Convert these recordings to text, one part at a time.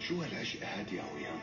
شو هالعشق هادي يا ويان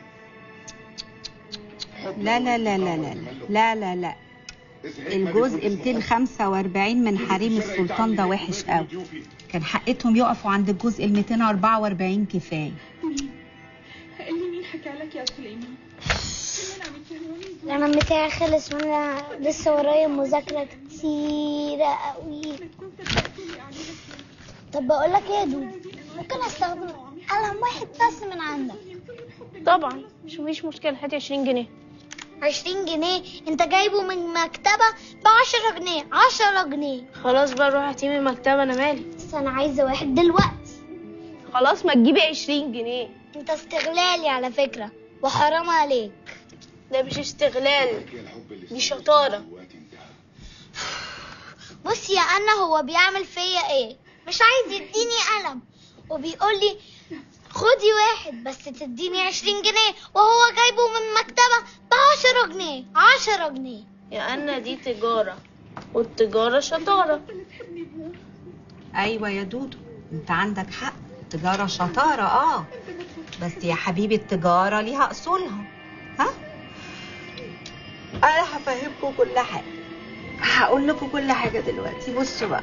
لا لا لا لا لا لا لا لا الجزء 245 من حريم السلطان ده وحش قوي كان حقتهم يقفوا عند الجزء ال 244 كفايه اللي مين حكى لك يا سليمان مين عم يتهموني انا بتاعي خلص وانا لسه ورايا مذاكرة كتيرة قوي بتكون صدقتني عليها طب بقول لك ايه يا دود ممكن استخدم قلم واحد بس من عندك طبعا مش مفيش مشكلة هاتي 20 جنيه 20 جنيه انت جايبه من مكتبة ب 10 جنيه 10 جنيه خلاص بقى روح هاتيه من المكتبة انا مالي بس انا عايزة واحد دلوقتي خلاص ما تجيبي 20 جنيه انت استغلالي على فكرة وحرام عليك ده مش استغلال يا الحب اللي دي شطارة الوقت انتهى بص يا انا هو بيعمل فيا ايه مش عايز يديني قلم وبيقول لي خدي واحد بس تديني 20 جنيه وهو جايبه من مكتبة ب 10 جنيه 10 جنيه يا أنا دي تجارة والتجارة شطارة ايوه يا دودو انت عندك حق تجاره شطاره اه بس يا حبيبي التجاره ليها اصولها ها انا هفهمكم كل حاجه هقول لكم كل حاجه دلوقتي بصوا بقى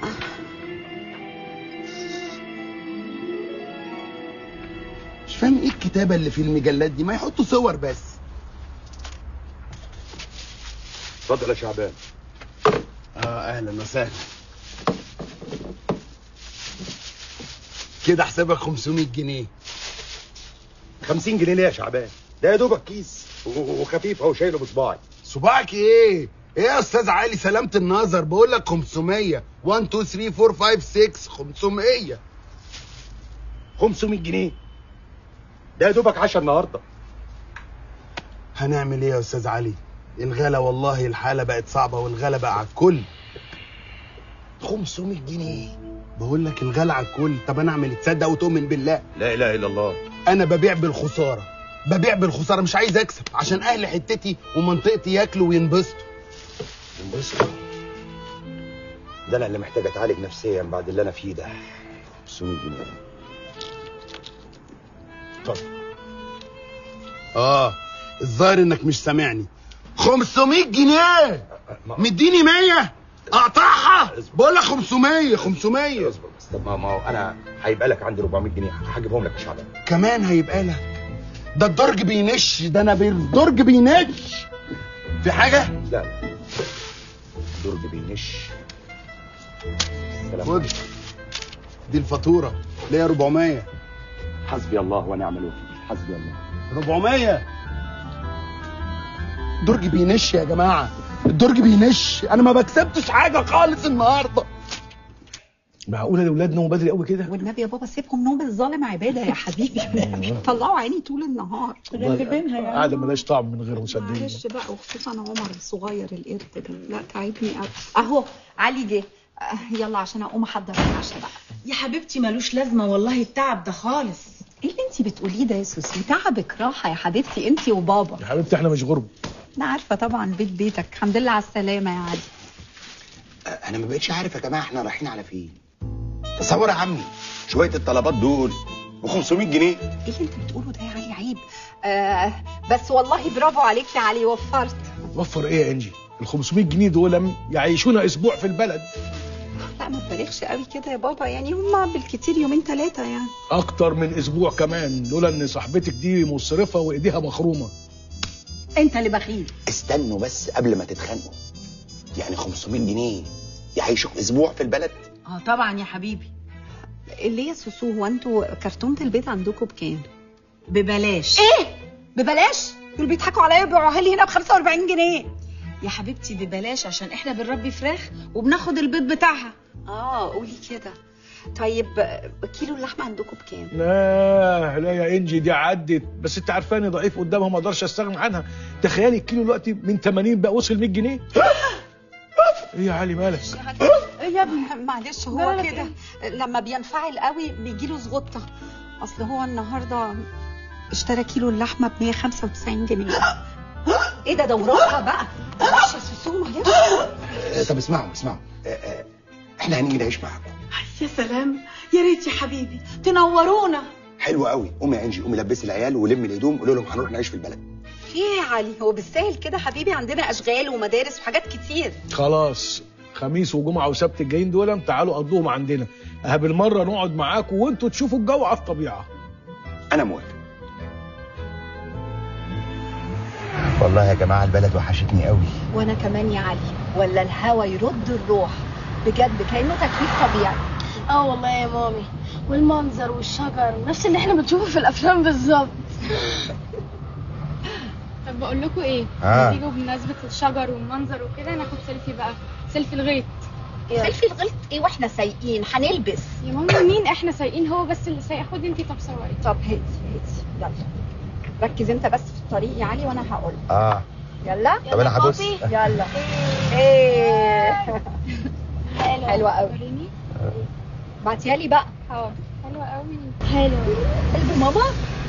مش فاهم ايه الكتابه اللي في المجلات دي ما يحطوا صور بس اتفضل يا شعبان اه اهلا وسهلا كده حسابك 500 جنيه 50 جنيه ليه يا شعبان ده يا دوبك كيس و- وخفيف اهو شايله بصباعي صباعك ايه ايه يا استاذ علي سلامة النظر بقول لك 500 1 2 3 4 5 6 500 500 جنيه ده يا دوبك 10 النهارده هنعمل ايه يا استاذ علي الغلا والله الحاله بقت صعبه والغلا بقى على الكل 500 جنيه بقول لك الغلا على الكل طب انا اعمل إيه؟ تصدق وتؤمن بالله لا اله الا الله انا ببيع بالخساره ببيع بالخساره مش عايز اكسب عشان اهل حتتي ومنطقتي ياكلوا وينبسطوا انبسط ده انا اللي محتاج اتعالج نفسيا بعد اللي انا فيه ده 500 جنيه اتفضل اه الظاهر انك مش سامعني 500 جنيه ما- مديني 100 اقطعها بقول لك 500 500 اصبر بس طب ما ما هو انا هيبقى لك عندي 400 جنيه هجيبهم لك يا شعبان كمان هيبقى لك ده الدرج بينش ده انا بالدرج بينش في حاجه لا درج بينش السلام خد دي الفاتوره ليا 400 حسبي الله ونعم الوكيل حسبي الله 400 درج بينش يا جماعه الدرج بينش انا ما بكسبتش حاجه خالص النهارده معقوله الاولاد نوموا بدري قوي كده والنبي يا بابا سيبهم نوم الظالم عباده يا حبيبي طلعوا عيني طول النهار غلبينها يا قاعده ملهاش طعم من غير مسدين معلش بقى وخصوصا عمر الصغير القرد ده لا تعبني قوي اهو علي جه آه، يلا عشان اقوم احضر العشاء بقى يا حبيبتي ملوش لازمه والله التعب ده خالص ايه اللي انت بتقوليه ده يا سوسي تعبك راحه يا حبيبتي انت وبابا يا حبيبتي احنا مش غرب انا عارفه طبعا بيت بيتك الحمد لله على السلامه يا علي انا ما بقتش عارف يا جماعه احنا رايحين على فين تصور يا عمي شويه الطلبات دول ب 500 جنيه ايه اللي انت بتقوله ده يا علي عيب آه بس والله برافو عليك يا علي وفرت وفر ايه يا انجي ال 500 جنيه دول يعيشونا اسبوع في البلد لا ما تبالغش قوي كده يا بابا يعني هما بالكتير يومين ثلاثه يعني اكتر من اسبوع كمان لولا ان صاحبتك دي مصرفه وايديها مخرومه انت اللي بخيل استنوا بس قبل ما تتخانقوا يعني 500 جنيه يعيشوك اسبوع في البلد اه طبعا يا حبيبي ليه يا سوسو هو انتوا كرتونه البيت عندكم بكام؟ ببلاش ايه؟ ببلاش؟ دول بيضحكوا عليا وبيبيعوها لي هنا ب 45 جنيه يا حبيبتي ببلاش عشان احنا بنربي فراخ وبناخد البيض بتاعها اه قولي كده طيب آه، كيلو اللحمه عندكم بكام؟ لا لا يا انجي دي عدت بس انت عارفاني ضعيف قدامها ما اقدرش استغنى عنها تخيلي الكيلو دلوقتي من 80 بقى وصل 100 جنيه ايه يا علي مالك يا ابني معلش هو مالك كده لما بينفعل قوي بيجيله زغطه اصل هو النهارده اشترى كيلو اللحمه ب 195 جنيه ايه ده دوراتها بقى معلش يا سوسو معلش آه، طب اسمعوا اسمعوا آه، آه، احنا هنيجي نعيش معاكم يا سلام يا ريت يا حبيبي تنورونا حلو قوي قومي يا انجي قومي لبسي العيال ولمي الهدوم قولوا لهم هنروح نعيش في البلد في ايه يا علي هو بالسهل كده حبيبي عندنا اشغال ومدارس وحاجات كتير خلاص خميس وجمعه وسبت الجايين دول تعالوا قضوهم عندنا اه بالمره نقعد معاكم وانتوا تشوفوا الجو على الطبيعه انا موافق والله يا جماعه البلد وحشتني قوي وانا كمان يا علي ولا الهوا يرد الروح بجد كانه تكييف طبيعي اه والله يا مامي والمنظر والشجر نفس اللي احنا بنشوفه في الافلام بالظبط طب بقول لكم ايه آه. تيجوا بمناسبة الشجر والمنظر وكده ناخد سيلفي بقى سيلفي الغيط سيلفي الغلط ايه واحنا سايقين هنلبس يا ماما مين احنا سايقين هو بس اللي سايق خدي انتي طب صوري طب هاتي هاتي يلا ركز انت بس في الطريق يا علي وانا هقول اه يلا طب انا هبص يلا ايه حلوه قوي وريني بعتيها لي بقى اه حلوة قوي حلو قلب ماما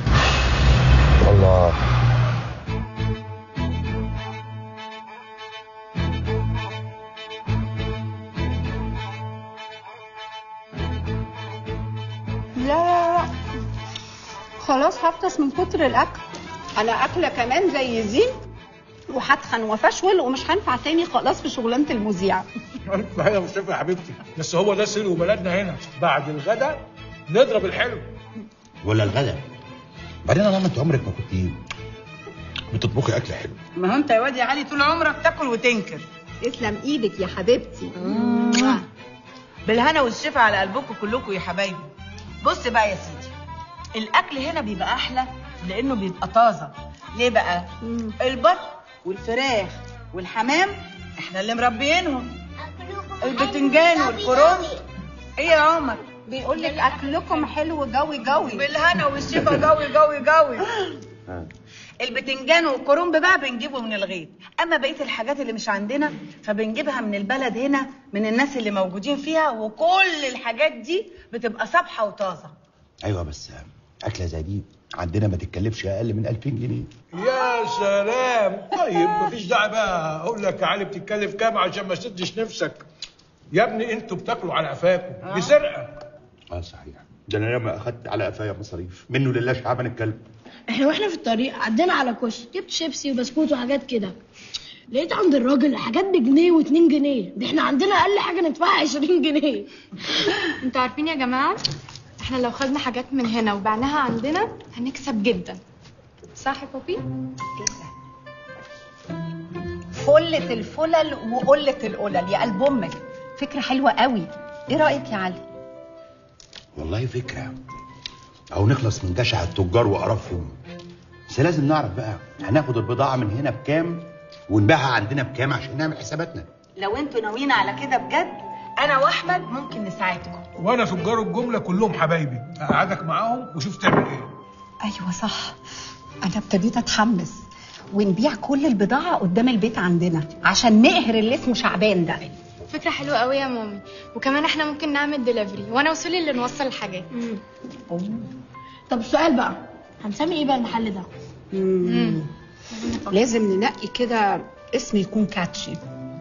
الله لا لا لا خلاص هفطس من كتر الاكل انا اكله كمان زي زين وهتخن وفشول ومش هنفع تاني خلاص في شغلانه المذيع ايوه مصطفى يا حبيبتي بس هو ده سلو بلدنا هنا بعد الغدا نضرب الحلو ولا الغدا بعدين يا ماما انت عمرك ما كنت بتطبخي اكل حلو ما هو انت يا واد يا علي طول عمرك تاكل وتنكر تسلم ايدك يا حبيبتي بالهنا والشفا على قلبكم كلكم يا حبايبي بص بقى يا سيدي الاكل هنا بيبقى احلى لانه بيبقى طازه ليه بقى البط والفراخ والحمام احنا اللي مربيينهم البتنجان والكرنب ايه يا عمر بيقول لك اكلكم حلو جوي جوي بالهنا والشفا جوي جوي جوي البتنجان والكرنب بقى بنجيبه من الغيط اما بقيه الحاجات اللي مش عندنا فبنجيبها من البلد هنا من الناس اللي موجودين فيها وكل الحاجات دي بتبقى صبحه وطازه ايوه بس اكله زي دي عندنا ما تتكلفش اقل من 2000 جنيه يا سلام طيب مفيش داعي بقى اقول لك يا علي بتتكلف كام عشان ما تسدش نفسك يا ابني انتوا بتاكلوا على قفاكم دي سرقه اه صحيح ده انا ياما اخدت على قفايا مصاريف منه لله شعبان الكلب احنا واحنا في الطريق عدينا على كشك جبت شيبسي وبسكوت وحاجات كده لقيت عند الراجل حاجات بجنيه واتنين جنيه ده احنا عندنا اقل حاجه ندفعها 20 جنيه انتوا عارفين يا جماعة احنا لو خدنا حاجات من هنا وبعناها عندنا هنكسب جدا صح يا بوبي؟ فلة الفلل وقلة القلل يا قلب امك فكرة حلوة قوي ايه رأيك يا علي والله فكره او نخلص من جشع التجار وقرفهم بس لازم نعرف بقى هناخد البضاعه من هنا بكام ونبيعها عندنا بكام عشان نعمل حساباتنا لو انتوا ناويين على كده بجد انا واحمد ممكن نساعدكم وانا تجار الجمله كلهم حبايبي اقعدك معاهم وشوف تعمل ايه ايوه صح انا ابتديت اتحمس ونبيع كل البضاعة قدام البيت عندنا عشان نقهر اللي اسمه شعبان ده فكرة حلوة قوي يا مامي وكمان احنا ممكن نعمل دليفري وانا وسولي اللي نوصل الحاجات طب السؤال بقى هنسمي ايه بقى المحل ده مم. لازم ننقي كده اسم يكون كاتشي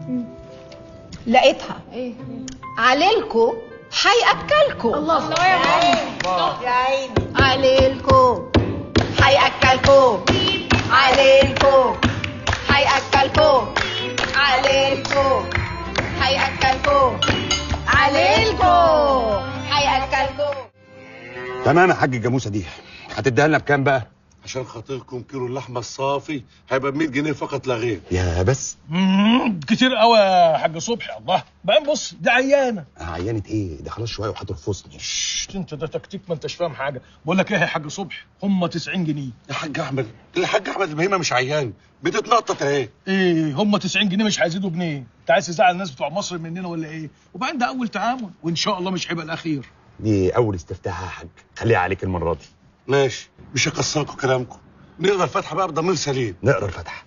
لقيتها ايه عليلكو هياكلكو الله الله يا مامي يا عيني عليلكو هياكلكو عليلكو هياكلكو عليلكو هياكلكو عليلكو هياكلكو تمام يا حاج الجاموسه دي هتديها لنا بكام بقى عشان خاطركم كيلو اللحمه الصافي هيبقى ب 100 جنيه فقط لا غير يا بس مم، كتير قوي يا حاج صبحي الله بقى بص دي عيانه عيانه ايه ده خلاص شويه وهترفصني ششت، انت ده تكتيك ما انتش فاهم حاجه بقول لك ايه يا حاج صبحي هم 90 جنيه يا حاج احمد الحاج احمد البهيمه مش عيان بتتنطط اهي ايه هم 90 جنيه مش هيزيدوا جنيه انت عايز تزعل الناس بتوع مصر مننا ولا ايه وبعدين ده اول تعامل وان شاء الله مش هيبقى الاخير دي اول استفتاح يا حاج خليها عليك المره دي ماشي مش هكسركم كلامكم نقدر الفاتحه بقى بضمير سليم نقرا الفاتحه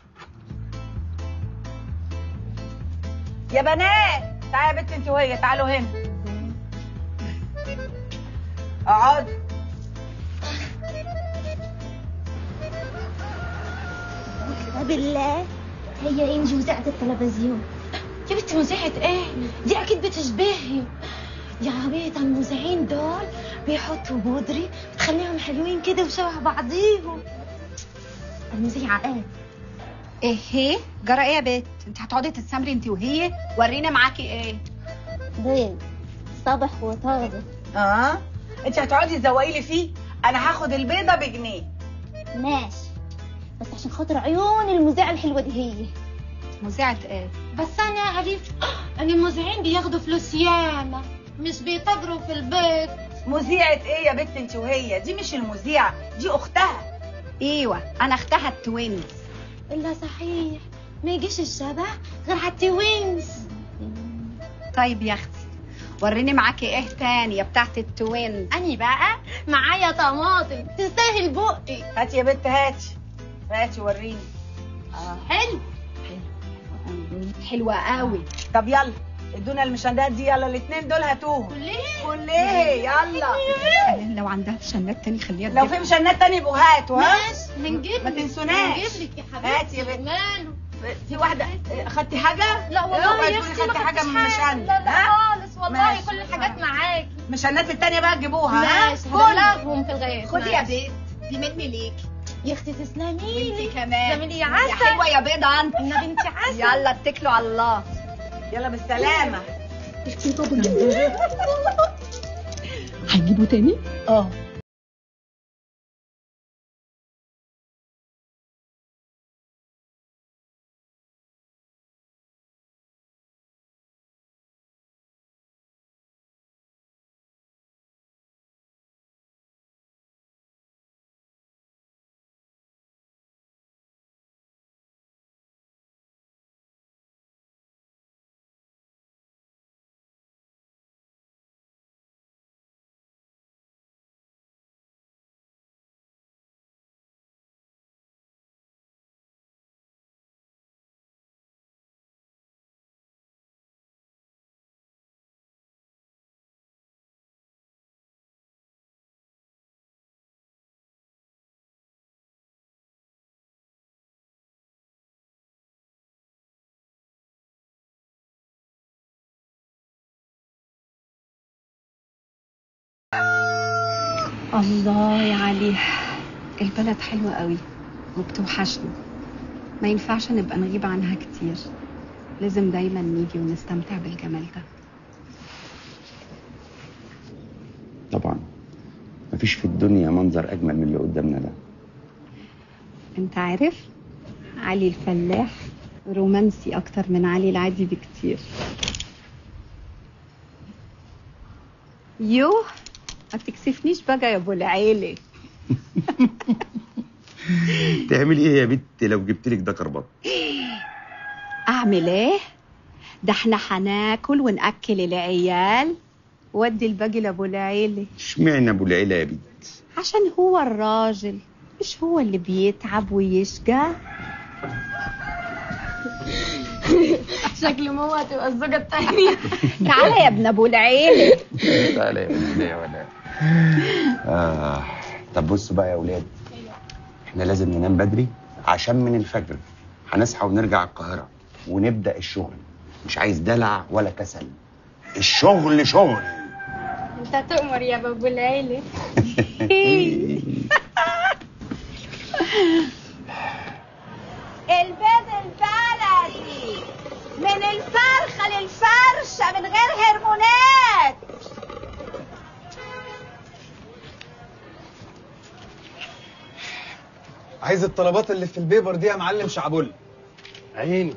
يا بنات تعالي يا بنت انت وهي تعالوا هنا اقعدوا بالله هي انجي وزعت التلفزيون يا بنتي مذيعة ايه؟ دي اكيد بتشبهي يا عبيط المذيعين دول بيحطوا بودري تخليهم حلوين كده وشبه بعضيهم المذيعة ايه ايه هي جرى ايه يا بت انت هتقعدي تتسامري انت وهي ورينا معاكي ايه بيض صبح وطازة اه انت هتقعدي تزوقي لي فيه انا هاخد البيضه بجنيه ماشي بس عشان خاطر عيون المذيعة الحلوة دي هي مذيعة ايه بس انا عرفت ان المذيعين بياخدوا فلوس ياما مش بيتاجروا في البيت مذيعه ايه يا بت انت وهي دي مش المذيعه دي اختها ايوه انا اختها التوينز الا صحيح ما يجيش الشبه غير على التوينز طيب يا اختي وريني معاكي ايه تاني يا بتاعت التوينز اني بقى معايا طماطم تستاهل بقي هاتي يا بت هاتي هاتي وريني آه. حلو حلوة قوي طب يلا ادونا المشندات دي يلا الاثنين دول هاتوهم ليه؟ كليه يلا لو عندها شنات تاني خليها لو تجيب. في مشنات تاني يبقوا هاتوا ها ماشي هنجيب ما لك. تنسوناش. هنجيب لك يا حبيبتي هاتي يا بنت. ماله في واحده خدتي حاجه لا والله اوعي يا تقولي اختي ما خدتي حاجه خدتش من حاجه المشند لا لا ها؟ خالص والله ماشي. كل الحاجات معاكي المشنات التانيه بقى تجيبوها ها ماشي كل هبلغهم في الغيط خدي يا ماشي. بيت دي مني ليك يا اختي تسلمي وانتي لي كمان تسلمي لي يا يا عسل حلوة يا بيضة انت يا بنتي عسل يلا اتكلوا على الله يلا بالسلامه هيجيبوا تاني؟ اه الله يا علي البلد حلوة قوي وبتوحشني ما ينفعش نبقى نغيب عنها كتير لازم دايما نيجي ونستمتع بالجمال ده طبعا مفيش في الدنيا منظر اجمل من اللي قدامنا ده انت عارف علي الفلاح رومانسي اكتر من علي العادي بكتير يوه ما تكسفنيش بقى يا ابو العيلة تعملي ايه يا بت لو جبت لك ده كربط اعمل ايه ده احنا هناكل وناكل العيال ودي الباقي لابو العيلة اشمعنى ابو العيله يا بت عشان هو الراجل مش هو اللي بيتعب ويشجع شكل ماما هتبقى الزوجة التانية تعالى يا ابن ابو العيلة تعالى يا بت يا ولا آه. طب بصوا بقى يا اولاد احنا لازم ننام بدري عشان من الفجر هنصحى ونرجع القاهره ونبدا الشغل مش عايز دلع ولا كسل الشغل شغل انت تؤمر يا بابو العيلة البيض البلدي من الفرخة للفرشة من غير هرمونات عايز الطلبات اللي في البيبر دي يا معلم شعبولي عيني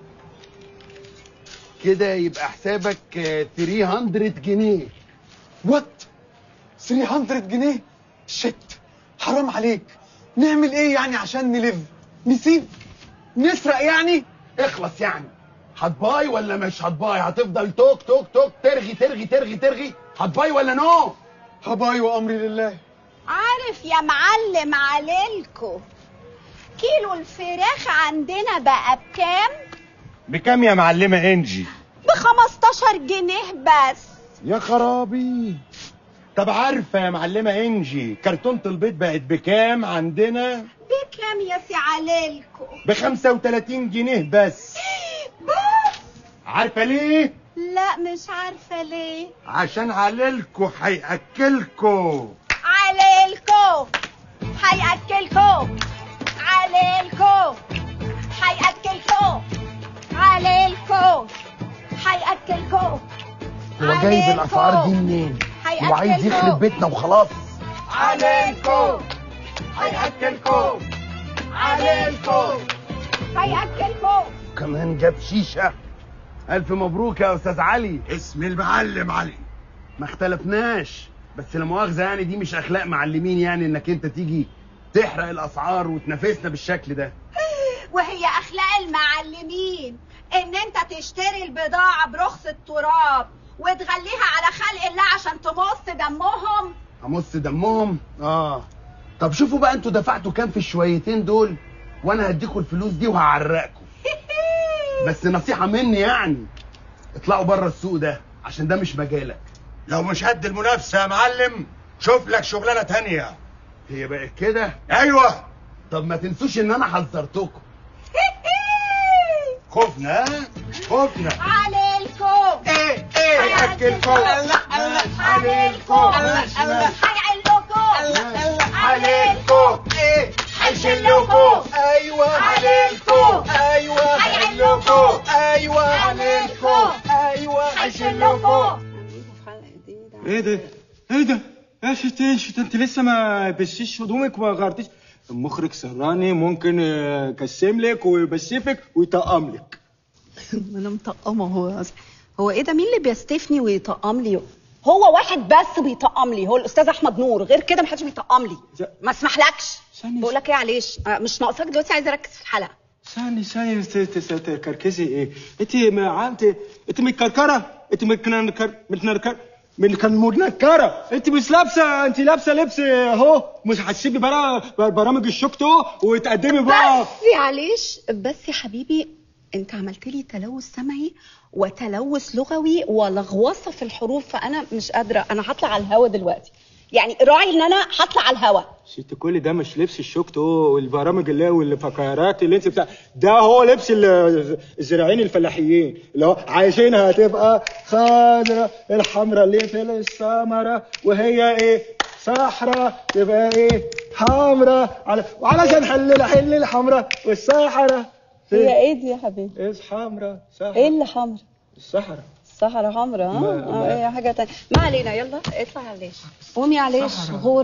كده يبقى حسابك آه، 300 جنيه وات 300 جنيه شت حرام عليك نعمل ايه يعني عشان نلف نسيب نسرق يعني اخلص يعني هتباي ولا مش هتباي هتفضل توك توك توك ترغي ترغي ترغي ترغي هتباي ولا نو هباي وامري لله عارف يا معلم عليلكو كيلو الفراخ عندنا بقى بكام؟ بكام يا معلمه انجي ب 15 جنيه بس يا خرابي طب عارفه يا معلمه انجي كرتونه البيض بقت بكام عندنا بكام يا سي عليلكو؟ ب 35 جنيه بس بس عارفه ليه لا مش عارفه ليه عشان عليلكوا هياكلكوا عليلكو هياكلكو عليلكو هياكلكو عليلكو هياكلكو هو جايب الاسعار دي منين هو عايز يخرب بيتنا وخلاص عليلكو هياكلكو عليلكو هياكلكو كمان جاب شيشه الف مبروك يا استاذ علي اسم المعلم علي ما اختلفناش بس لا مؤاخذه يعني دي مش اخلاق معلمين يعني انك انت تيجي تحرق الاسعار وتنافسنا بالشكل ده وهي اخلاق المعلمين ان انت تشتري البضاعه برخص التراب وتغليها على خلق الله عشان تمص دمهم همص دمهم اه طب شوفوا بقى انتوا دفعتوا كام في الشويتين دول وانا هديكوا الفلوس دي وهعرقكم بس نصيحه مني يعني اطلعوا بره السوق ده عشان ده مش مجالك لو مش قد المنافسه يا معلم شوف لك شغلانه تانية هي بقت كده ايوه طب ما تنسوش ان انا حذرتكم خفنا ها؟ خفنا عليلكو ايه ايه هياكلكوا عليلكو هيعلكو عليكوا ايه هيشلكوا ايوه عليكوا ايوه هيعلكوا ايوه عليلكو ايوه هيشلكو ايه ده ايه ده يا شتي شت انت لسه ما بسيش هدومك وما غيرتيش المخرج سهراني ممكن آه، يكسم لك ويبسفك ويطقم لك انا مطقمه هو هو ايه ده مين اللي بيستفني ويطقم لي هو واحد بس بيطقم لي هو الاستاذ احمد نور غير كده محدش بيطقم لي ما اسمحلكش بقول لك ايه معلش آه، مش ناقصاك دلوقتي عايزه اركز في الحلقه ثاني ثاني ت- ت- ت- تكركزي ايه انت ما انت انت متكركره انت متكركر متنكر من كان منكره انت مش لابسه انت لابسه لبس اهو مش هتسيبي بقى برامج الشوك اهو وتقدمي بقى بس معلش بس يا حبيبي انت عملت لي تلوث سمعي وتلوث لغوي ولغوصه في الحروف فانا مش قادره انا هطلع على الهوا دلوقتي يعني راعي ان انا هطلع على الهوا ست كل ده مش لبس الشوكت هو والبرامج اللي والفقرات اللي انت بتاع ده هو لبس ال- الزراعيين الفلاحيين اللي هو عايزينها تبقى خضراء الحمراء اللي في السمرة وهي ايه صحراء تبقى ايه حمراء على وعلشان حل الحل الحمراء والصحراء هي ايه دي يا حبيبي ايه حمراء صحراء ايه اللي حمرا الصحراء الصحراء حمرا ها ما- اه ما- هي حاجه تانية ما علينا يلا اطلع عليش قومي عليش غور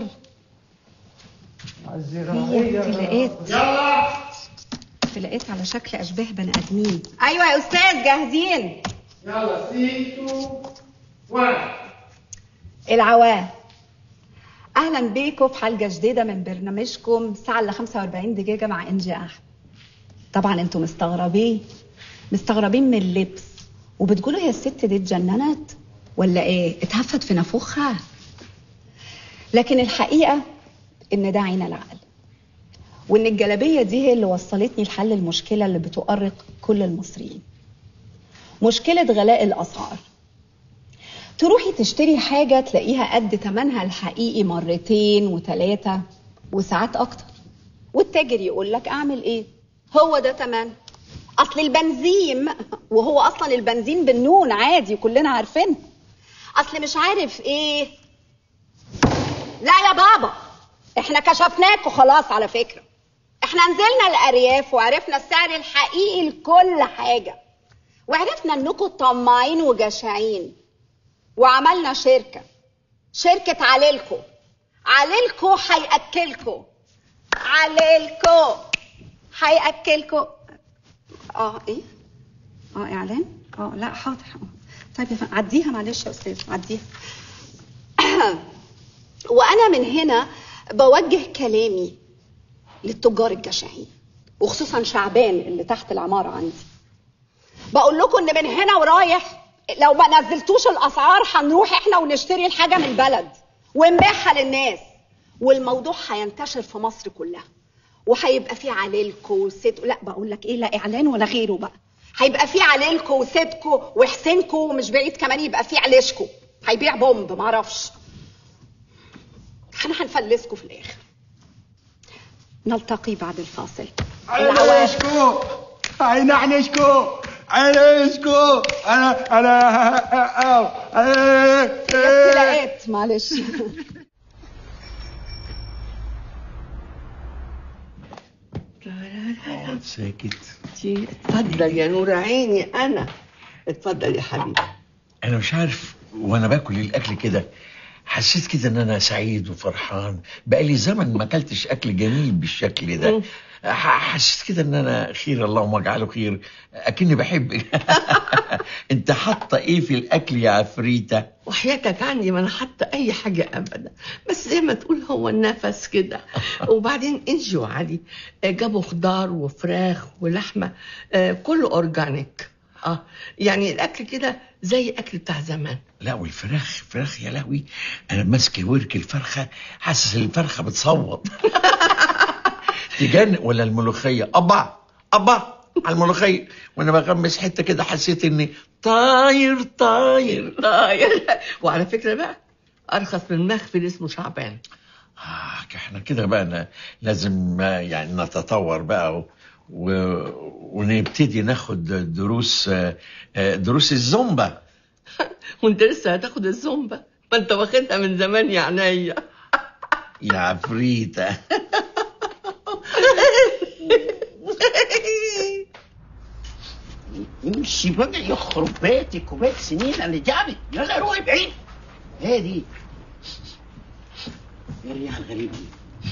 هي تلاقيت تلاقيت على شكل اشباه بني ادمين ايوه يا استاذ جاهزين يلا سيتو واحد العوام اهلا بيكم في حلقه جديده من برنامجكم الساعه الا 45 دقيقه مع انجي احمد طبعا انتم مستغربين مستغربين من اللبس وبتقولوا هي الست دي اتجننت ولا ايه اتهفت في نافوخها لكن الحقيقه ان ده عين العقل وان الجلابيه دي هي اللي وصلتني لحل المشكله اللي بتؤرق كل المصريين مشكله غلاء الاسعار تروحي تشتري حاجة تلاقيها قد تمنها الحقيقي مرتين وتلاتة وساعات أكتر والتاجر يقول لك أعمل إيه؟ هو ده تمن أصل البنزين وهو أصلا البنزين بالنون عادي كلنا عارفين أصل مش عارف إيه لا يا بابا إحنا كشفناكوا خلاص على فكرة إحنا نزلنا الأرياف وعرفنا السعر الحقيقي لكل حاجة وعرفنا إنكم طماعين وجشعين وعملنا شركة شركة عليلكو عليلكو هيأكلكو عليلكو هيأكلكو اه ايه؟ اه اعلان؟ اه لا حاضر طيب يا فندم، عديها معلش يا استاذ عديها وانا من هنا بوجه كلامي للتجار الجشعين وخصوصا شعبان اللي تحت العمارة عندي بقول لكم ان من هنا ورايح لو ما نزلتوش الاسعار هنروح احنا ونشتري الحاجه من البلد ونبيعها للناس والموضوع هينتشر في مصر كلها وهيبقى في عليلكو وست لا بقول لك ايه لا اعلان ولا غيره بقى هيبقى في عليلكو وستكو وحسينكو ومش بعيد كمان يبقى في عليشكو هيبيع بومب معرفش احنا هنفلسكوا في الاخر نلتقي بعد الفاصل عينشكو عينعنشكو انا اسكو انا انا انا ابتلاءات معلش اقعد ساكت اتفضل يا نور عيني انا اتفضل يا حبيبي انا مش عارف وانا باكل الاكل كده حسيت كده ان انا سعيد وفرحان بقالي زمن ما اكلتش اكل جميل بالشكل ده ح- حسيت كده ان انا خير اللهم اجعله خير اكني بحبك انت حاطه ايه في الاكل يا عفريته وحياتك عندي ما انا حاطه اي حاجه ابدا بس زي ما تقول هو النفس كده وبعدين انجي وعلي آه، جابوا خضار وفراخ ولحمه آه، كله اورجانيك اه يعني الاكل كده زي اكل بتاع زمان لا والفراخ فراخ يا لهوي انا ماسك ورك الفرخه حاسس ان الفرخه بتصوت تجن ولا الملوخيه ابا ابا على الملوخيه وانا بغمس حته كده حسيت اني طاير طاير طاير وعلى فكره بقى ارخص من مخفل اسمه شعبان آه، احنا كده بقى ن- لازم آه، يعني نتطور بقى و... و... ونبتدي ناخد دروس آه، آه، دروس الزومبا وانت لسه هتاخد الزومبا ما انت واخدها من زمان يا عينيا يا عفريته امشي بقى يخرب بيتك وبيت سنين اللي جابك يلا روحي بعيد ايه دي ايه الريحه الغريبه دي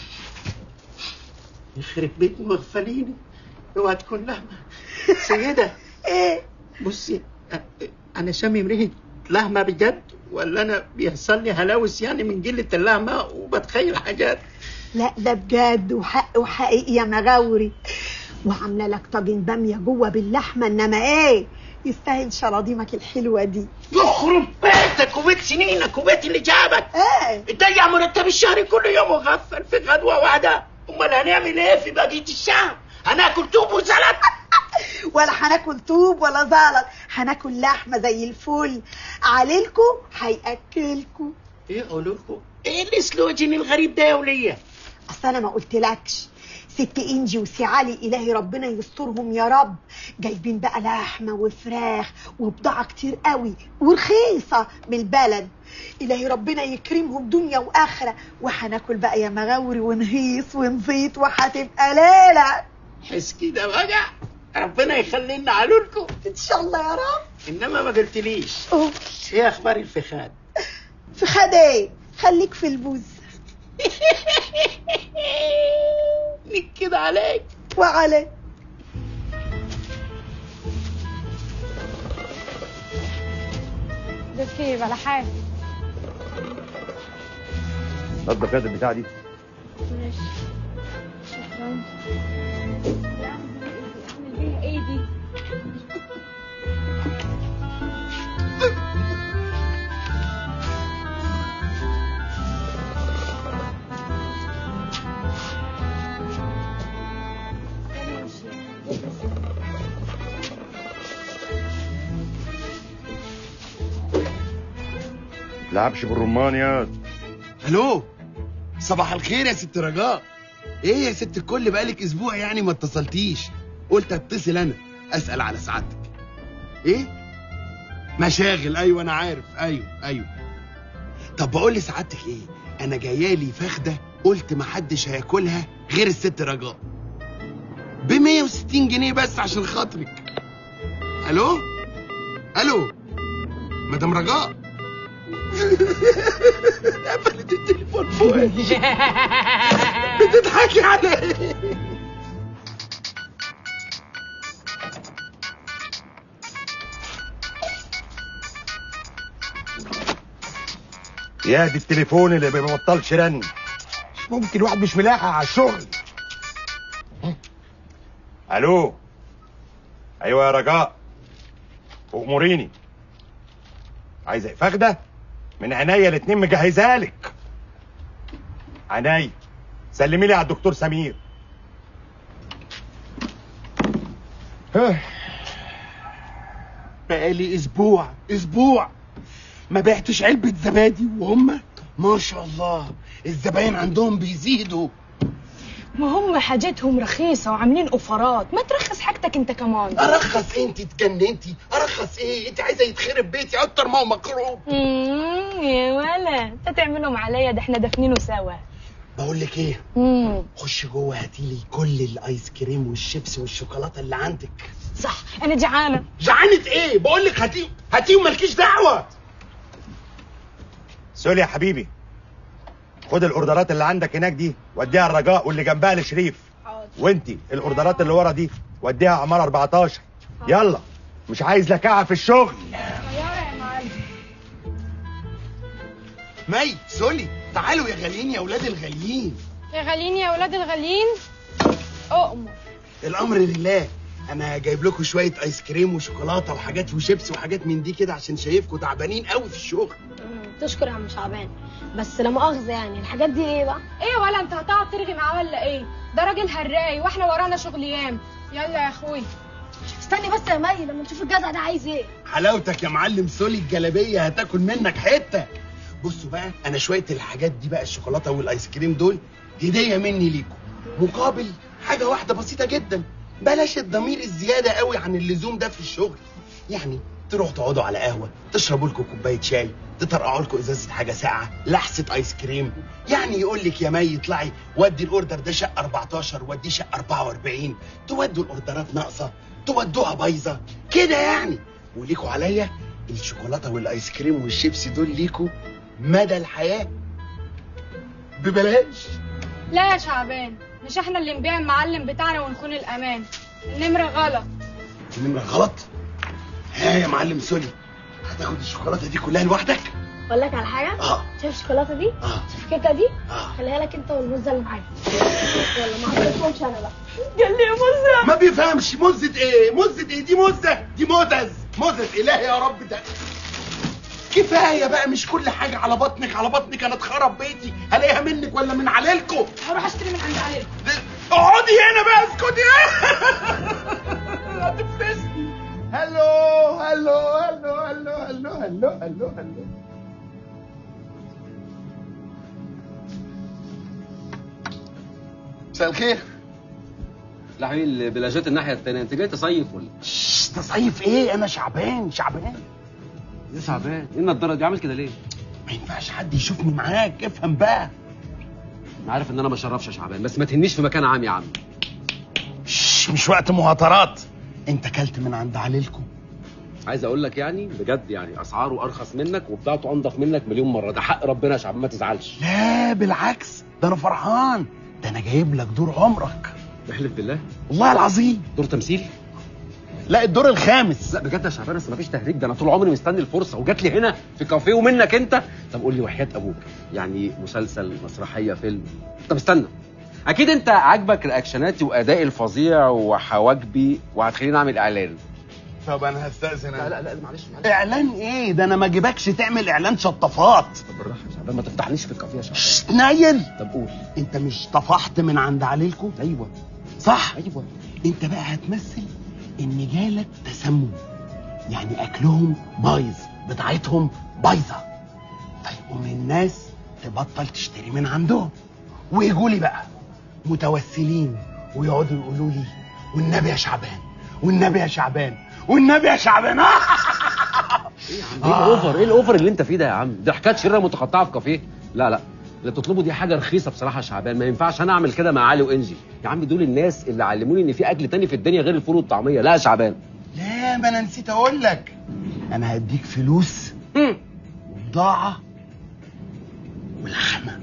يخرب بيت مغفليني اوعى تكون لحمه سيده ايه بصي أ- انا شامم ريحه لحمه بجد ولا انا بيحصل لي هلاوس يعني من قله اللحمه وبتخيل حاجات لا ده بجد وحق وحقيقي يا مغاوري وعامله لك طاجن باميه جوه باللحمه انما ايه يستاهل شراضيمك الحلوه دي يخرب بيتك وبيت سنينك وبيت اللي جابك ايه تضيع مرتب الشهر كل يوم وغفل في غدوه واحده امال هنعمل ايه في بقيه الشهر هناكل توب وزلط ولا هناكل طوب ولا زلط هناكل لحمه زي الفل عليلكوا هياكلكوا ايه اقول لكم ايه السلوجن الغريب ده يا وليه اصل انا ما قلتلكش ست انجي وسي علي الهي ربنا يسترهم يا رب جايبين بقى لحمه وفراخ وبضاعه كتير قوي ورخيصه من البلد الهي ربنا يكرمهم دنيا واخره وهناكل بقى يا مغاوري ونهيص ونزيط وهتبقى ليله حس كده بقى ربنا يخلينا علولكم ان شاء الله يا رب انما ما قلتليش أوه. ايه اخبار الفخاد في خداي خليك في البوز نكد عليك وعليك ده كيف على حاجه نضف يد البتاع دي ماشي شكرا ايه دي تلعبش بالرمان يا الو صباح الخير يا ست رجاء ايه يا ست الكل بقالك اسبوع يعني ما اتصلتيش قلت اتصل انا اسال على سعادتك ايه مشاغل ايوه انا عارف ايوه ايوه طب بقول لسعادتك ايه انا جايالي فخده قلت ما حدش هياكلها غير الست رجاء ب 160 جنيه بس عشان خاطرك الو الو مدام رجاء قفلت التليفون فوق بتضحكي على يا دي التليفون اللي ما بيبطلش رن مش ممكن واحد مش ملاحق على الشغل الو ايوه يا رجاء اموريني عايزه إيه؟ فخده من عينيا الاتنين مجهزها لك عينيا سلمي لي على الدكتور سمير بقالي اسبوع اسبوع ما بعتش علبة زبادي وهم ما شاء الله الزباين عندهم بيزيدوا ما هم حاجتهم رخيصة وعاملين اوفرات ما ترخص حاجتك انت كمان ارخص إيه انت اتجننتي ارخص ايه انت عايزه يتخرب بيتي اكتر ما هو مكروب مم، يا ولا انت تعملهم عليا ده احنا دافنينه سوا بقول لك ايه مم. خش جوه هاتيلي كل الايس كريم والشيبسي والشوكولاته اللي عندك صح انا جعانة جعانة ايه بقول لك هاتيهم هاتيهم مالكيش دعوه سوري يا حبيبي خد الاوردرات اللي عندك هناك دي وديها الرجاء واللي جنبها لشريف وانتي الاوردرات اللي ورا دي وديها عمار 14 يلا مش عايز لكعه في الشغل مي سولي تعالوا يا غاليين يا اولاد الغاليين يا غاليين يا ولاد الغاليين اؤمر الامر لله انا جايب لكم شويه ايس كريم وشوكولاته وحاجات وشيبس وحاجات من دي كده عشان شايفكم تعبانين قوي في الشغل تشكر يا عم شعبان بس لا مؤاخذة يعني الحاجات دي ايه بقى؟ ايه ولا انت هتقعد ترغي معاه ولا ايه ده راجل هراي واحنا ورانا شغل يام يلا يا اخوي استني بس يا مي لما نشوف الجدع ده عايز ايه حلاوتك يا معلم سولي الجلابيه هتاكل منك حته بصوا بقى انا شويه الحاجات دي بقى الشوكولاته والايس كريم دول هديه مني ليكم مقابل حاجه واحده بسيطه جدا بلاش الضمير الزياده قوي عن اللزوم ده في الشغل يعني تروحوا تقعدوا على قهوه تشربوا لكم كوبايه شاي تطرقعوا لكم ازازه حاجه ساقعه لحسه ايس كريم يعني يقول لك يا مي اطلعي ودي الاوردر ده شقه 14 وديه شقه 44 تودوا الاوردرات ناقصه تودوها بايظه كده يعني وليكوا عليا الشوكولاته والايس كريم والشيبسي دول ليكوا مدى الحياه ببلاش لا يا شعبان مش احنا اللي نبيع المعلم بتاعنا ونخون الامان النمرة غلط النمره غلط ها يا معلم سولي هتاخد الشوكولاته دي كلها لوحدك اقول لك على حاجة؟ اه شايف الشوكولاتة دي؟ اه شايف الكيكة دي؟ اه خليها لك انت والمزة اللي معاك يلا ما عطيتهمش انا بقى قال لي يا مزة ما بيفهمش مزة ايه مزة ايه دي مزة دي مزز مزة الهي يا رب ده كفاية بقى مش كل حاجة على بطنك على بطنك انا اتخرب بيتي هلاقيها منك ولا من عليلكم هروح اشتري من عند علي اقعدي هنا بقى اسكتي هتفلسني هلو هلو هلو هلو هلو هلو هلو هلو مساء الخير لا حبيبي البلاجات الناحيه التانيه انت جاي تصيف ولا تصيف ايه انا شعبان شعبان ايه شعبان ايه النضاره دي عامل كده ليه ما ينفعش حد يشوفني معاك افهم بقى انا عارف ان انا ما اشرفش يا شعبان بس ما تهنيش في مكان عام يا عم شش، مش وقت مهاترات انت كلت من عند عليلكم عايز اقول لك يعني بجد يعني اسعاره ارخص منك وبتاعته انضف منك مليون مره ده حق ربنا يا شعبان ما تزعلش لا بالعكس ده انا فرحان ده انا جايب لك دور عمرك احلف بالله والله العظيم دور تمثيل لا الدور الخامس لا بجد يا شعبان بس مفيش تهريج ده انا طول عمري مستني الفرصه وجات لي هنا في كافيه ومنك انت طب قول لي وحياه ابوك يعني مسلسل مسرحيه فيلم طب استنى اكيد انت عاجبك رياكشناتي وادائي الفظيع وحواجبي وهتخليني اعمل اعلان طب انا هستأذن لا لا لا معلش معلش اعلان ايه ده انا ما جيبكش تعمل اعلان شطافات طب بالراحه يا شعبان ما تفتحنيش في الكافيه يا شعبان شت نايل طب قول انت مش طفحت من عند عليلكم ايوه صح ايوه انت بقى هتمثل ان جالك تسمم يعني اكلهم بايظ بضاعتهم بايظه فيقوم الناس تبطل تشتري من عندهم ويجوا لي بقى متوسلين ويقعدوا يقولوا لي والنبي يا شعبان والنبي يا شعبان والنبي يا شعبان ايه الاوفر ايه الاوفر اللي انت فيه ده يا عم ده حكايه شره متقطعه في كافيه لا لا اللي بتطلبه دي حاجه رخيصه بصراحه يا شعبان ما ينفعش انا اعمل كده مع علي وانجي يا عم دول الناس اللي علموني ان في اكل تاني في الدنيا غير الفول والطعميه لا يا شعبان لا ما انا نسيت اقول لك انا هديك فلوس وبضاعه ولحمه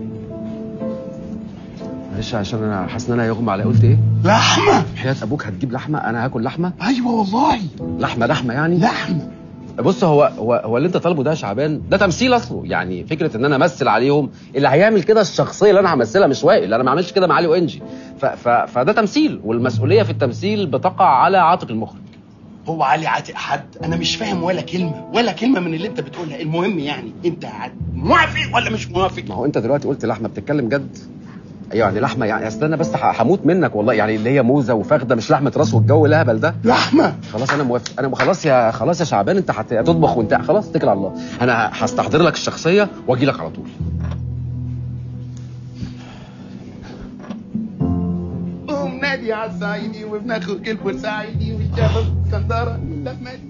معلش عشان انا حاسس ان انا هيغمى عليا قلت ايه لحمه حياه ابوك هتجيب لحمه انا هاكل لحمه ايوه والله لحمه لحمه يعني لحمه بص هو هو هو اللي انت طالبه ده يا شعبان ده تمثيل اصله يعني فكره ان انا امثل عليهم اللي هيعمل كده الشخصيه اللي انا همثلها مش وائل انا ما عملش كده مع علي وانجي ف ف فده تمثيل والمسؤوليه في التمثيل بتقع على عاتق المخرج هو علي عاتق حد انا مش فاهم ولا كلمه ولا كلمه من اللي انت بتقولها المهم يعني انت موافق ولا مش موافق ما هو انت دلوقتي قلت لحمه بتتكلم جد ايوه يعني لحمه يعني استنى بس ه- هموت منك والله يعني اللي هي موزه وفخده مش لحمه راس والجو الهبل ده لحمه خلاص انا موافق انا خلاص يا خلاص يا شعبان انت هت- هتطبخ وانت خلاص اتكل على الله انا هستحضر لك الشخصيه واجي لك على طول صعيدي على الصعيدي وابن اخوك البورسعيدي والشباب اسكندراني اللحمه دي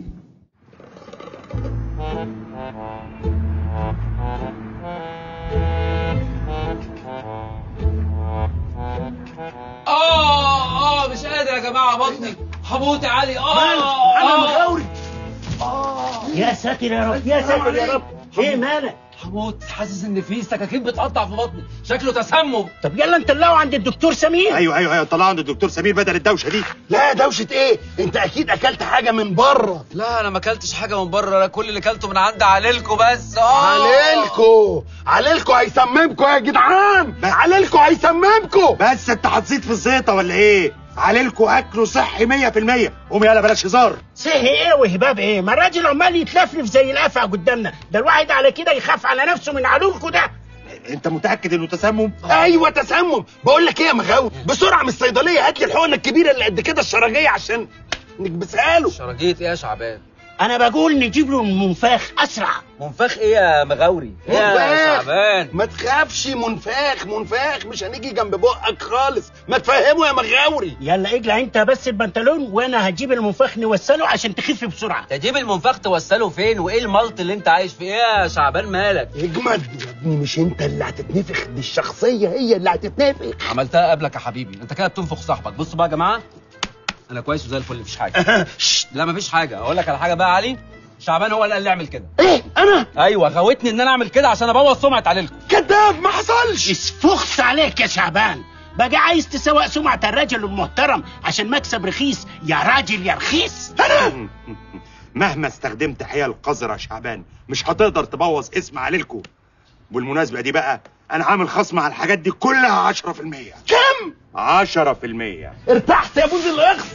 اه اه مش قادر يا جماعه بطني هموت يا علي اه انا آه. مغاوري يا ساتر يا رب يا ساتر يا رب ايه مالك هموت حاسس ان في سكاكين بتقطع في بطني شكله تسمم طب يلا نطلعه عند الدكتور سمير ايوه ايوه ايوه طلعوا عند الدكتور سمير بدل الدوشه دي لا دوشه ايه انت اكيد اكلت حاجه من بره لا انا ما اكلتش حاجه من بره انا كل اللي اكلته من عند عليلكو بس اه عليلكو عليلكو هيسممكو يا جدعان عليلكو هيسممكو بس انت هتزيد في الزيطه ولا ايه عليلكوا اكله صحي 100% قوم يلا بلاش هزار صحي ايه وهباب ايه ما الراجل عمال يتلفلف زي الافع قدامنا ده الواحد على كده يخاف على نفسه من علولكو ده انت متاكد انه تسمم ايوه تسمم بقول لك ايه يا مغاوي بسرعه من الصيدليه هات لي الحقنه الكبيره اللي قد كده الشرجيه عشان نكبسها له شرجيه ايه يا شعبان انا بقول نجيب له المنفاخ اسرع منفخ ايه يا مغاوري ايه يا منفاخ شعبان ما تخافش منفاخ منفاخ مش هنيجي جنب بقك خالص ما تفهمه يا مغاوري يلا اقلع انت بس البنطلون وانا هجيب المنفاخ نوصله عشان تخف بسرعه تجيب المنفخ توصله فين وايه الملط اللي انت عايش فيه ايه يا شعبان مالك اجمد يا ابني مش انت اللي هتتنفخ دي الشخصيه هي اللي هتتنفخ عملتها قبلك يا حبيبي انت كده بتنفخ صاحبك بصوا بقى يا جماعه انا كويس وزي الفل مفيش حاجه شت، لا مفيش حاجه اقول لك على حاجه بقى يا علي شعبان هو اللي قال لي اعمل كده ايه انا ايوه غوتني ان انا اعمل كده عشان ابوظ سمعه عليلكم كذاب ما حصلش اسفخس عليك يا شعبان بقى عايز تسوق سمعة الرجل المحترم عشان مكسب رخيص يا راجل يا رخيص انا مهما استخدمت حيل قذرة يا شعبان مش هتقدر تبوظ اسم عليلكو بالمناسبة دي بقى انا عامل خصم على الحاجات دي كلها 10% كم 10% ارتحت يا بوز الاخس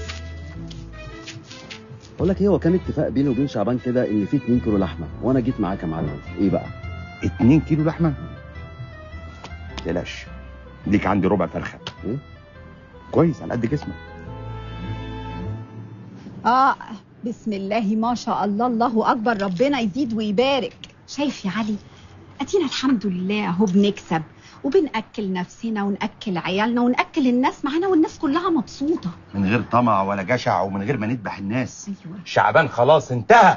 بقول لك ايه هو كان اتفاق بيني وبين شعبان كده ان في 2 كيلو لحمه وانا جيت معاك يا معلم ايه بقى 2 كيلو لحمة تقلقش ليك عندي ربع فرخة ايه كويس على قد جسمك اه بسم الله ما شاء الله الله اكبر ربنا يزيد ويبارك شايف يا علي ادينا الحمد لله اهو بنكسب وبناكل نفسنا وناكل عيالنا وناكل الناس معانا والناس كلها مبسوطه من غير طمع ولا جشع ومن غير ما نذبح الناس ايوه شعبان خلاص انتهى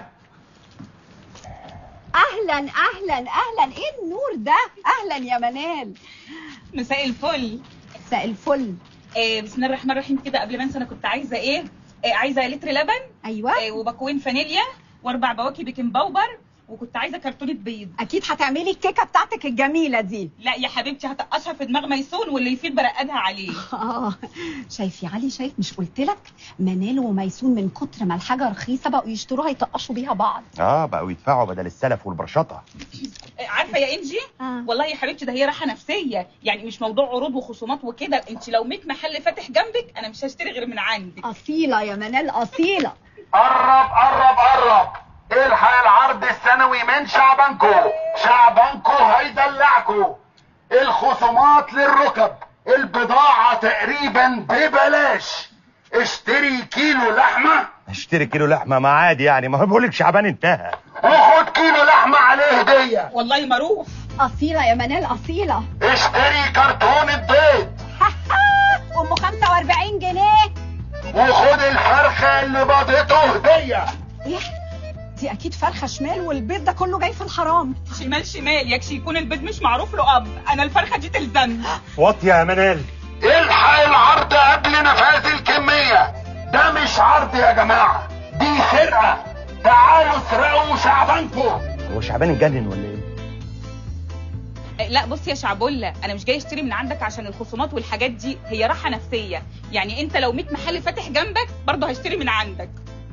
اهلا اهلا اهلا ايه النور ده اهلا يا منال مساء الفل مساء الفل آه بسم الله الرحمن الرحيم كده قبل ما انسى انا كنت عايزه ايه آه عايزه لتر لبن ايوه آه وباكوين فانيليا واربع بواكي بيكنج باودر وكنت عايزه كرتونه بيض اكيد هتعملي الكيكه بتاعتك الجميله دي لا يا حبيبتي هتقشها في دماغ ميسون واللي يفيد برقدها عليه اه شايف يا علي شايف مش قلت لك منال وميسون من كتر ما الحاجه رخيصه بقوا يشتروها يطقشوا بيها بعض اه بقوا يدفعوا بدل السلف والبرشطة آه عارفه يا انجي آه. والله يا حبيبتي ده هي راحه نفسيه يعني مش موضوع عروض وخصومات وكده انت لو 100 محل فاتح جنبك انا مش هشتري غير من عندك اصيله يا منال اصيله قرب قرب قرب الحق العرض السنوي من شعبانكو شعبانكو هيدلعكو الخصومات للركب البضاعة تقريبا ببلاش اشتري كيلو لحمة اشتري كيلو لحمة ما عادي يعني ما هو بقول لك شعبان انتهى وخد كيلو لحمة عليه هدية والله ما اروح اصيله يا منال اصيله اشتري كرتونة بيض ام 45 جنيه وخد الفرخة اللي بيضته هدية ايه دي اكيد فرخه شمال والبيض ده كله جاي في الحرام شمال شمال يكشي يكون البيض مش معروف له اب انا الفرخه دي تلزمني واطية يا منال الحق العرض قبل نفاذ الكمية ده مش عرض يا جماعة دي سرقة تعالوا اسرقوا شعبانكو هو شعبان اتجنن ولا ايه؟ آه، لا بص يا شعبولة انا مش جاي اشتري من عندك عشان الخصومات والحاجات دي هي راحه نفسيه يعني انت لو 100 محل فاتح جنبك برضه هشتري من عندك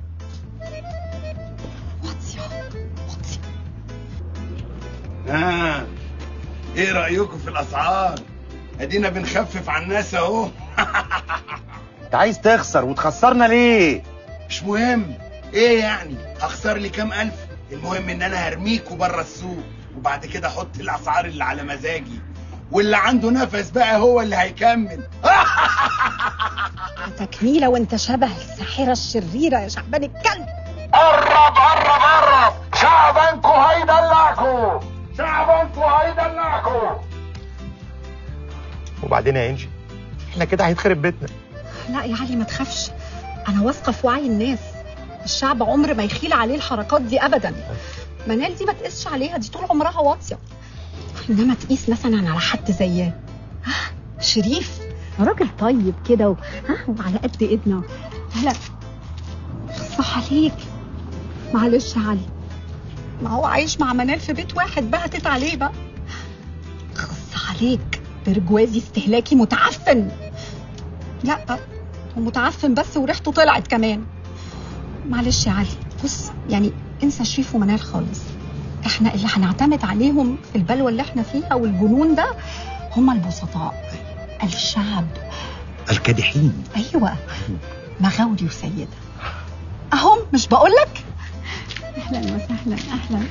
آه. ايه رأيكم في الأسعار؟ ادينا بنخفف على الناس اهو انت عايز تخسر وتخسرنا ليه؟ مش مهم ايه يعني هخسر لي كام الف المهم ان انا هرميكوا بره السوق وبعد كده احط الاسعار اللي على مزاجي واللي عنده نفس بقى هو اللي هيكمل تكميله وانت شبه الساحره الشريره يا شعبان الكلب قرب قرب قرب شعبانكو هيدلعكو شعبانكو هيدلعكو وبعدين يا انجي احنا كده هيتخرب بيتنا لا يا علي ما تخافش انا واثقه في وعي الناس الشعب عمر ما يخيل عليه الحركات دي ابدا منال دي ما تقيسش عليها دي طول عمرها واطيه انما تقيس مثلا على حد زي ها شريف راجل طيب كده و... ها وعلى قد ايدنا لا صح عليك معلش يا علي ما هو عايش مع منال في بيت واحد بهتت عليه بقى خص عليك برجوازي استهلاكي متعفن لا هو متعفن بس وريحته طلعت كمان معلش يا علي بص يعني انسى شريف ومنال خالص احنا اللي هنعتمد عليهم في البلوى اللي احنا فيها والجنون ده هم البسطاء الشعب الكادحين ايوه مغاوري وسيده اهم مش بقولك اهلا وسهلا اهلا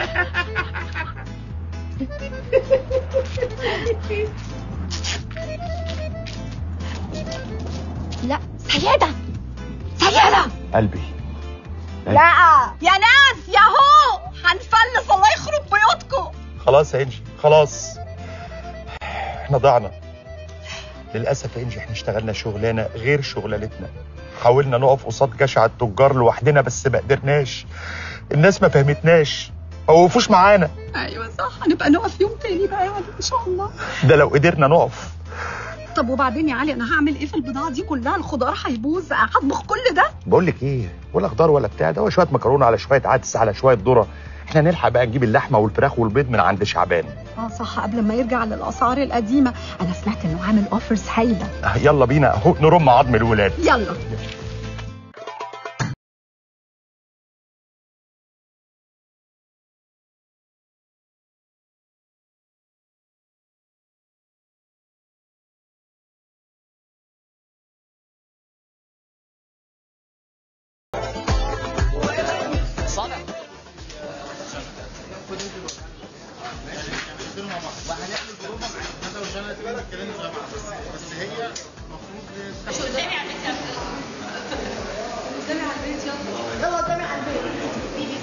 لا سيده سيده قلبي لا يا ناس يا هو هنفلس الله يخرب بيوتكم خلاص يا انجي خلاص احنا ضعنا للاسف يا انجي احنا اشتغلنا شغلانه غير شغلانتنا حاولنا نقف قصاد جشع التجار لوحدنا بس ما قدرناش الناس ما فهمتناش ما وقفوش معانا ايوه صح هنبقى نقف يوم تاني بقى يا علي ان شاء الله ده لو قدرنا نقف طب وبعدين يا علي انا هعمل ايه في البضاعه دي كلها الخضار هيبوظ هطبخ كل ده بقول لك ايه ولا خضار ولا بتاع ده هو شويه مكرونه على شويه عدس على شويه ذره احنا نلحق بقى نجيب اللحمه والفراخ والبيض من عند شعبان اه صح قبل ما يرجع للاسعار القديمه انا سمعت انه عامل اوفرز هايله آه، يلا بينا اهو نرم عظم الولاد يلا يلا قدامي على البيت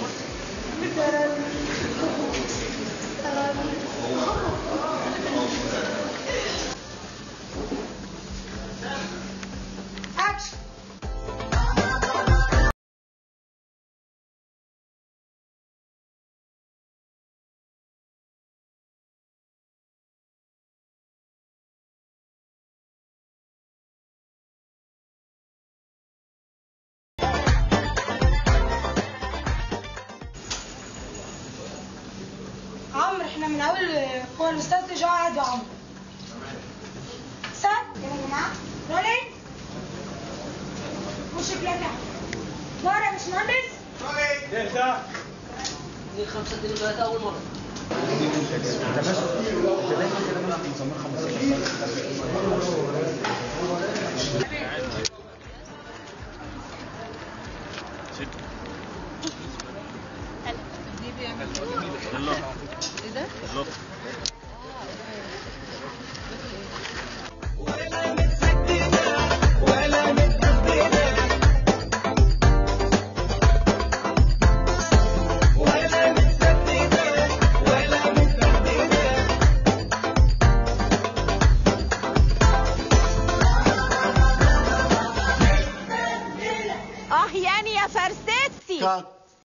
اكشن عمرو احنا من اول هو الاستاذ جا قاعد يا عمرو سد يا جماعه رولي وش بلاك نور يا باشمهندس دي خمسة اتنين تلاتة أول مرة ست